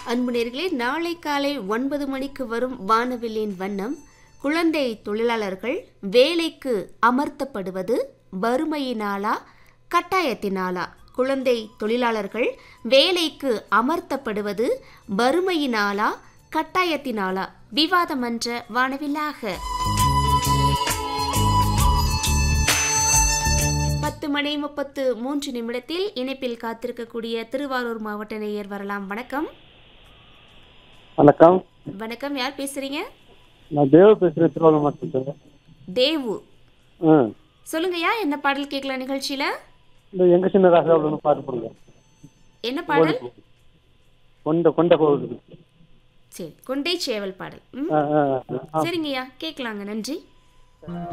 அன்பு நேர்களே நாளை காலை ஒன்பது மணிக்கு வரும் வானவில்லின் வண்ணம் குழந்தை தொழிலாளர்கள் வேலைக்கு அமர்த்தப்படுவது வறுமையினாலா கட்டாயத்தினாலா குழந்தை தொழிலாளர்கள் வேலைக்கு அமர்த்தப்படுவது வறுமையினாலா கட்டாயத்தினாலா விவாதமன்ற வானவில்லாக பத்து மணி முப்பத்து மூன்று நிமிடத்தில் இணைப்பில் காத்திருக்கக்கூடிய திருவாரூர் மாவட்ட நேயர் வரலாம் வணக்கம் வணக்கம் வணக்கம் யார் பேசுறீங்க நான் தேவ பேசுகிறேன் திருவாரூர் மாவட்டத்தில் தேவு ம் சொல்லுங்கய்யா என்ன பாடல் கேட்கலாம் நிகழ்ச்சியில இந்த எங்க சின்ன ராசா அப்படின்னு பாட்டு போடுங்க என்ன பாடல் கொண்ட கொண்ட கோவில் சரி கொண்டை சேவல் பாடல் ம் ஆ ஆ ஆ சரிங்கய்யா கேட்கலாங்க நன்றி